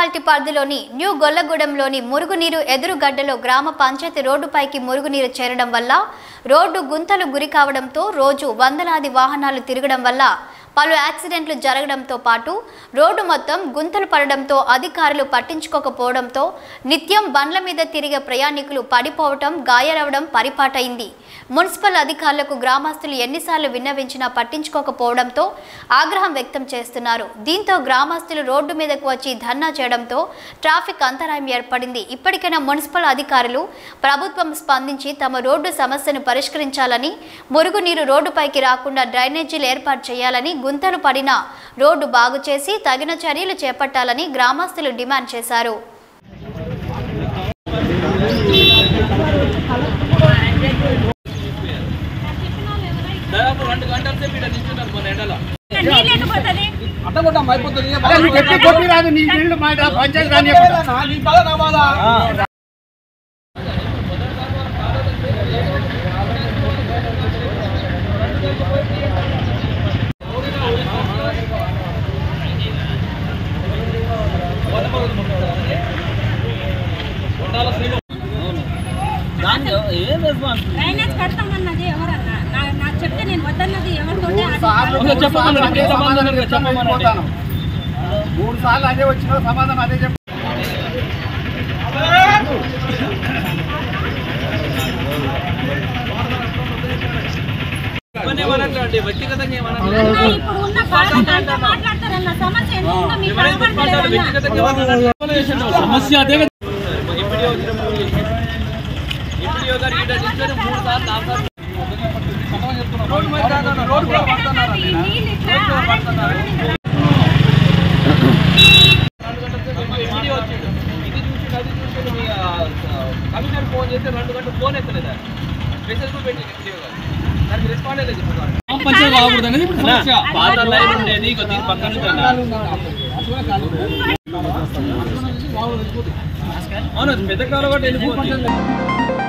Municipality పరిధిలోని new గొల్లగూడెంలోని మురుగునీరు ఎదురుగడ్డలో గ్రామ పంచాయతీ రోడ్డుపైకి మురుగునీరు చేరడం వల్ల రోడ్డు గుంతలు గురి కావడంతో రోజు వందలాది వాహనాలు తిరగడం వల్ల పలు యాక్సిడెంట్లు జరగడంతో పాటు రోడ్డు మొత్తం గుంతలు పడడంతో అధికారులు పట్టించుకోకపోవడంతో నిత్యం బండ్ల మీద తిరిగే ప్రయాణికులు పడిపోవటం గాయాలవడం పరిపాటైంది మున్సిపల్ అధికారులకు గ్రామస్తులు ఎన్నిసార్లు విన్నవించినా పట్టించుకోకపోవడంతో ఆగ్రహం వ్యక్తం చేస్తున్నారు దీంతో గ్రామస్తులు రోడ్డు మీదకు వచ్చి ధర్నా చేయడంతో ట్రాఫిక్ అంతరాయం ఏర్పడింది ఇప్పటికైనా మున్సిపల్ అధికారులు ప్రభుత్వం స్పందించి తమ రోడ్డు సమస్యను పరిష్కరించాలని మురుగునీరు రోడ్డుపైకి రాకుండా డ్రైనేజీలు ఏర్పాటు చేయాలని గుంతలు పడిన రోడ్డు బాగు చేసి తగిన చర్యలు చేపట్టాలని గ్రామస్తులు డిమాండ్ చేశారు దాదాపు రెండు గంటల సేపు ఇక్కడ నిల్చున్నారు మన ఎండలో అడ్డగొట్టం అయిపోతుంది అరే నువ్వు చెప్పి కొట్టి రాదు నీ నీళ్లు మా ఇట్లా పంచాయతీ రాని నీ బాధ నా బాధ ఏం రెస్పాన్స్ డ్రైనేజ్ కడతామన్నది ఎవరన్నా నా- నాకు చెప్తే నేను వద్దన్నది ఎవరితోటే అది సార్లు ఇంకా చెప్పమను, మూడు ఇంకా సార్లు సమాధానం చెప్తాను, చెప్పమను. వెళ్ళిపోతాను. మూడు సార్లు అదే వచ్చిన సమాధానం అదే చెప్పు ఇవన్నీ ఏమనట్లండి వ్యక్తిగతంగా అన్న, ఏమనట్లేదు ఇప్పుడు ఉన్న బాధ అంతా మాట్లాడతారన్న సమస్య ఎంత ఉందో మీకు ఎవరైనా మాట్లాడారు కనబడలేదన్న. వ్యక్తిగతంగా ఏమనట్లేదు సమస్య అదే ఇప్పుడు ఇప్పుడు గారు ఈడ నిల్చొని మూడు సార్లు నాలుగు సార్లు రోడ్డు మీద కాదన్న, రోడ్డు కూడా పడుతున్నారు ఈ నీళ్ళు ఇట్లా ఆరేసి వీడియో వచ్చిండు ఇది చూసి అది చూసి మీ ఆ, కమిషనర్ ఫోన్ చేస్తే రెండు గంటలు ఫోన్ ఎత్తలేదు మెసేజ్ కూడా పెట్టింది వీడియో గారు దానికి రెస్పాండ్ లేదు ఇప్పుడు పాత లైన్ ఉండేది ఇక దీని పక్కన అవును పెద్ద కాలం కూడా వెళ్ళిపోతుంది